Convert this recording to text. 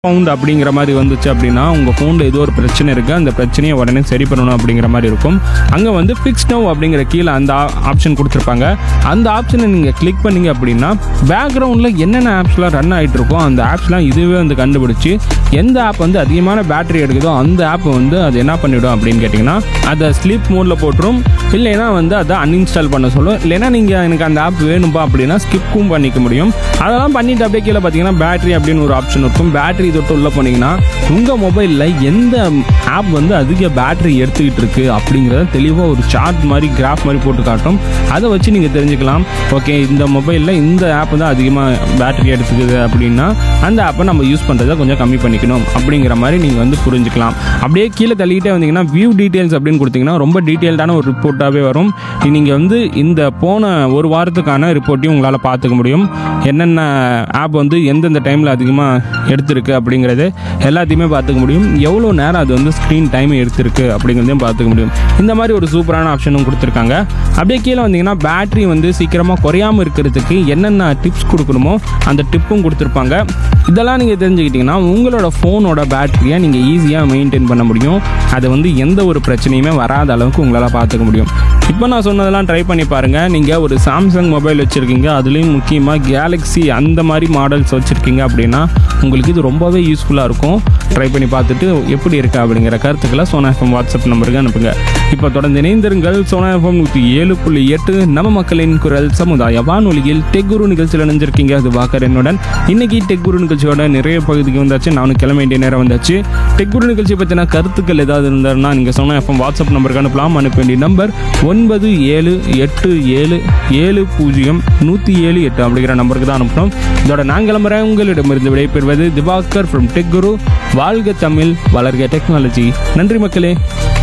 found அப்படிங்கிற மாதிரி வந்துச்சு அப்படின்னா உங்கள் ஃபோனில் ஏதோ ஒரு பிரச்சனை இருக்குது அந்த பிரச்சனையை உடனே சரி பண்ணணும் அப்படிங்கிற மாதிரி இருக்கும் அங்கே வந்து ஃபிக்ஸ் நோ அப்படிங்கிற கீழே அந்த ஆப்ஷன் கொடுத்துருப்பாங்க அந்த ஆப்ஷனை நீங்கள் கிளிக் பண்ணீங்க அப்படின்னா பேக்ரவுண்டில் என்னென்ன ஆப்ஸ்லாம் ரன் ஆகிட்டு இருக்கோ அந்த ஆப்ஸ்லாம் இதுவே வந்து கண்டுபிடிச்சி எந்த ஆப் வந்து அதிகமான பேட்டரி எடுக்குதோ அந்த ஆப் வந்து அது என்ன பண்ணிவிடும் அப்படின்னு கேட்டிங்கன்னா அதை ஸ்லீப் மோடில் போட்டுரும் இல்லைன்னா வந்து அதை அன்இன்ஸ்டால் பண்ண சொல்லும் இல்லைன்னா நீங்கள் எனக்கு அந்த ஆப் வேணும்பா அப்படின்னா ஸ்கிப்பும் பண்ணிக்க முடியும் அதெல்லாம் பண்ணிட்டு அப்படியே கீழே பார்த்தீங்கன்னா பேட்டரி அப்படின்னு ஒரு ஆப்ஷன் இருக்கும் பேட்டரி தொட்டு உள்ளே போனீங்கன்னா உங்கள் மொபைலில் எந்த ஆப் வந்து அதிக பேட்டரி எடுத்துக்கிட்டு இருக்கு அப்படிங்கிறத தெளிவாக ஒரு சார்ட் மாதிரி கிராஃப் மாதிரி போட்டு காட்டும் அதை வச்சு நீங்கள் தெரிஞ்சுக்கலாம் ஓகே இந்த மொபைலில் இந்த ஆப் தான் அதிகமாக பேட்டரி எடுத்துக்குது அப்படின்னா அந்த ஆப்பை நம்ம யூஸ் பண்ணுறதை கொஞ்சம் கம்மி பண்ணிக்கணும் அப்படிங்கிற மாதிரி நீங்கள் வந்து புரிஞ்சுக்கலாம் அப்படியே கீழே தள்ளிக்கிட்டே வந்தீங்கன்னா வியூ டீட்டெயில்ஸ் அப்படின்னு கொடுத்தீங்கன்னா ரொம்ப டீட்டெயில்டான ஒரு ரிப்போர்ட்டாகவே வரும் நீங்கள் வந்து இந்த போன ஒரு வாரத்துக்கான ரிப்போர்ட்டையும் உங்களால் பார்த்துக்க முடியும் என்னென்ன ஆப் வந்து எந்தெந்த டைமில் அதிகமாக எடுத்திருக்கு அப்படிங்கிறது எல்லாத்தையுமே பார்த்துக்க முடியும் எவ்வளோ நேரம் அது வந்து ஸ்க்ரீன் டைம் எடுத்திருக்கு அப்படிங்கிறதையும் பார்த்துக்க முடியும் இந்த மாதிரி ஒரு சூப்பரான ஆப்ஷனும் கொடுத்துருக்காங்க அப்படியே கீழே வந்தீங்கன்னா பேட்டரி வந்து சீக்கிரமாக குறையாமல் இருக்கிறதுக்கு என்னென்ன டிப்ஸ் கொடுக்கணுமோ அந்த டிப்பும் கொடுத்துருப்பாங்க இதெல்லாம் நீங்கள் தெரிஞ்சுக்கிட்டிங்கன்னா உங்களோட ஃபோனோட பேட்டரியை நீங்கள் ஈஸியாக மெயின்டைன் பண்ண முடியும் அது வந்து எந்த ஒரு பிரச்சனையுமே வராத அளவுக்கு உங்களால் பார்த்துக்க முடியும் இப்போ நான் சொன்னதெல்லாம் ட்ரை பண்ணி பாருங்கள் நீங்கள் ஒரு சாம்சங் மொபைல் வச்சுருக்கீங்க அதுலேயும் முக்கியமாக கேலக்ஸி அந்த மாதிரி மாடல்ஸ் வச்சுருக்கீங்க அப்படின்னா உங்களுக்கு இது ரொம்பவே யூஸ்ஃபுல்லாக இருக்கும் ட்ரை பண்ணி பார்த்துட்டு எப்படி இருக்கு அப்படிங்கிற கருத்துக்களை சோனா எஃப்எம் வாட்ஸ்அப் நம்பருக்கு அனுப்புங்க இப்போ தொடர்ந்து இணைந்திருங்கள் சோனா எஃப்எம் நூற்றி ஏழு புள்ளி எட்டு நம்ம மக்களின் குரல் சமுதாய வானொலியில் டெக்குரு நிகழ்ச்சியில் இணைஞ்சிருக்கீங்க அது வாக்கர் என்னுடன் இன்னைக்கு டெக்குரு நிகழ்ச்சியோட நிறைய பகுதிக்கு வந்தாச்சு நானும் கிளம்ப வேண்டிய நேரம் வந்தாச்சு டெக்குரு நிகழ்ச்சி பற்றின கருத்துக்கள் ஏதாவது இருந்தாருன்னா நீங்கள் சோனா எஃப்எம் வாட்ஸ்அப் நம்பருக்கு அனுப்பலாம் அனுப்ப வேண்டிய நம்பர் ஒன்பது ஏழு எட்டு ஏழு ஏழு பூஜ்ஜியம் நூற்றி ஏழு எட்டு அப்படிங்கிற நம்பருக்கு தான் அனுப்பணும் இதோட நான் கிளம்புறேன் உங்களிடமிருந்து விடைபெறுவது திவாகர் ஃப்ரம் டெக் குரு வாழ்க தமிழ் வளர்க டெக்னாலஜி நன்றி மக்களே